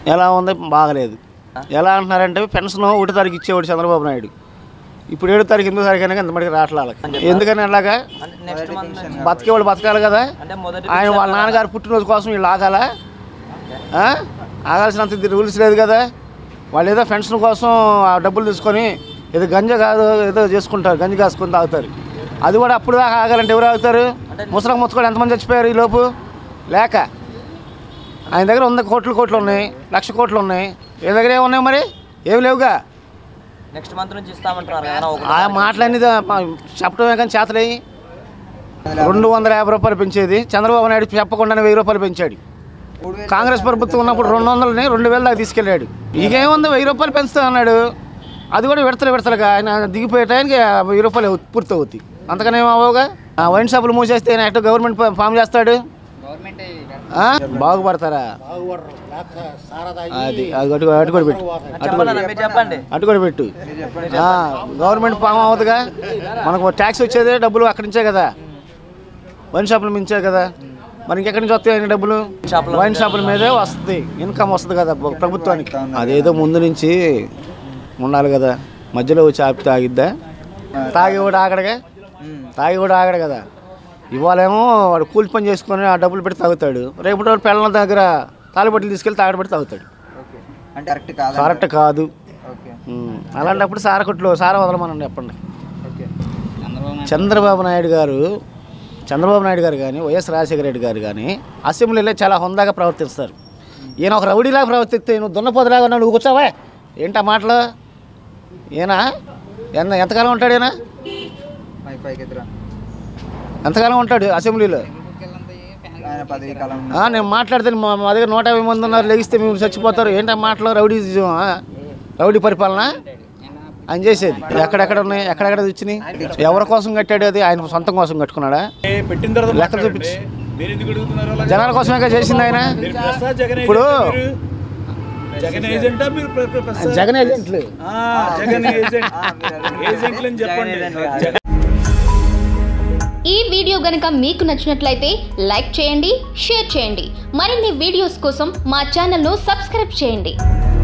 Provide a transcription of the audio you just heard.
ఎలా ఉంది బాగలేదు ఎలా అంటున్నారంటే పెన్షన్ ఒకటి తారీఖు ఇచ్చేవాడు చంద్రబాబు నాయుడు ఇప్పుడు ఏడో తారీఖు ఎనిమిదో తారీఖు అయినా ఇంతమందికి రావట్లే వాళ్ళకి ఎందుకని అలాగా అంటే నెక్స్ట్ మంత్ బతికేవాళ్ళు బతకాలి కదా అంటే మొదటి ఆయన వాళ్ళ నాన్నగారు పుట్టినరోజు కోసం వీళ్ళు ఆగాలా ఆ? ఆగాల్సినంత రూల్స్ లేదు కదా వాళ్ళు ఏదో పెన్షన్ కోసం ఆ డబ్బులు తీసుకొని ఏదో గంజ కాదు ఏదో చేసుకుంటారు గంజి కాసుకొని తాగుతారు అది కూడా అప్పుడు దాకా ఆగాలంటే ఎవరు ఆగుతారు ముసలం ముచ్చుకోవడం ఎంతమంది చచ్చిపోయారు ఈ లోపు లేక ఆయన దగ్గర వంద కోట్లు కోట్లు ఉన్నాయి లక్ష కోట్లు ఉన్నాయి ఏ దగ్గర ఏమున్నాయి మరి ఏమి లేవుగా నెక్స్ట్ మంత్ నుంచి ఇస్తామంటున్నారు కదా ఒక ఆ మాటలన్నీ చెప్పడమే కానీ చేతలయ్యి రెండు వందల యాభై రూపాయలు పెంచేది చంద్రబాబు నాయుడు చెప్పకుండానే వెయ్యి రూపాయలు పెంచాడు కాంగ్రెస్ ప్రభుత్వం ఉన్నప్పుడు రెండు వందలని రెండు వేల దాకా తీసుకెళ్ళాడు ఇకేముంది వెయ్యి రూపాయలు పెంచుతా అన్నాడు అది కూడా విడతలు విడతలుగా ఆయన దిగిపోయే టైంకి ఆ వెయ్యి రూపాయలు అవు- పూర్తి అవుతాయి అంతకనే అవ్వగా ఆ వైన్ షాపులు మూసేస్తే ఆయన ఎట్లా గవర్నమెంట్ ఫా- ఫామ్ చేస్తాడు ఆ? బాగుపడతారా అది అది అటు అటు కూడా పెట్టు అటు కూడా చెప్పండి మీరు చెప్పండి అటు కూడా పెట్టు ఆ, గవర్నమెంట్ ఫామ్ అవ్వదుగా మనకు ట్యాక్స్ వచ్చేదే డబ్బులు అక్కడి నుంచే కదా వైన్ షాపుల నుంచే కదా మరి ఇంకెక్కడి నుంచి వస్తాయి ఆయన డబ్బులు షాపుల వైన్ షాపుల మీదే వస్తుంది ఇన్కమ్ వస్తుంది కదా ప్ర- ప్రభుత్వానికి అదేదో ముందు నుంచి ఉండాలి కదా మధ్యలో వచ్చి ఆపి తాగిద్దా తాగి కూడా ఆగడగా తాగి కూడా ఆగడు కదా ఇవాళేమో వాడు కూలి పని చేసుకొని ఆ డబ్బులు పెట్టి తాగుతాడు రేపటి రోజు పిల్లల దగ్గర తాలిబట్టలు తీసుకెళ్ళి తాగడబెట్టి తాగుతాడు ఓకే అంటే కరెక్ట్ కాదు కరెక్ట్ కాదు ఓకే ఉమ్, అలాంటప్పుడు సార కొట్లో సార వదలమనండి చెప్పండి ఓకే చంద్రబాబు నాయుడు గారు చంద్రబాబు నాయుడు గారు కానీ వైఎస్ రాజశేఖర రెడ్డి గారు కానీ అసెంబ్లీలో చాలా హుందాగా ప్రవర్తిస్తారు ఈయన ఒక రౌడీలాగా ప్రవర్తిస్తే నువ్వు దున్నపోతులాగా ఉన్నావు నువ్వు కూర్చోవా ఏంటా మాటలు ఈయన ఎంత ఎంతకాలం ఉంటాడు ఈయన పై పైకి ఎదురా ఎంతకాలం ఉంటాడు అసెంబ్లీలో ఆయన పదవి కాలం ఆ, నేను మాట్లాడితే మా మా దగ్గర నూట యాభై మంది ఉన్నారు లెగిస్తే మీరు చచ్చిపోతారు ఏంటా మాటలు రౌడీ రౌడీ పరిపాలన ఆయన చేసేది ఎక్కడెక్కడ ఉన్నాయి ఎక్కడెక్కడ వచ్చినాయి ఎవరి కోసం కట్టాడు అది ఆయన సొంతం కోసం కట్టుకున్నాడా పెట్టిన తర్వాత లెక్కలు మాట్లాడండి. చూపించు. మీరు ఎందుకు అడుగుతున్నారు అలాగా? జనాల కోసమే చేసింది ఆయన మీరు ప్రెస్సా, జగన్ ఇప్పుడు ఏజెంటా మీరు? జగన్ ఏజెంటా మీరు ప్రె- ప్రె- ప్రెస్సా? జగన్ ఏజెంట్లు ఆ, జగన్ ఏజెంట్ ఏజెంట్లు అని చెప్పండి జగన్ ఈ వీడియో గనుక మీకు నచ్చినట్లయితే లైక్ చేయండి షేర్ చేయండి మరిన్ని వీడియోస్ కోసం మా ఛానల్ను సబ్స్క్రైబ్ చేయండి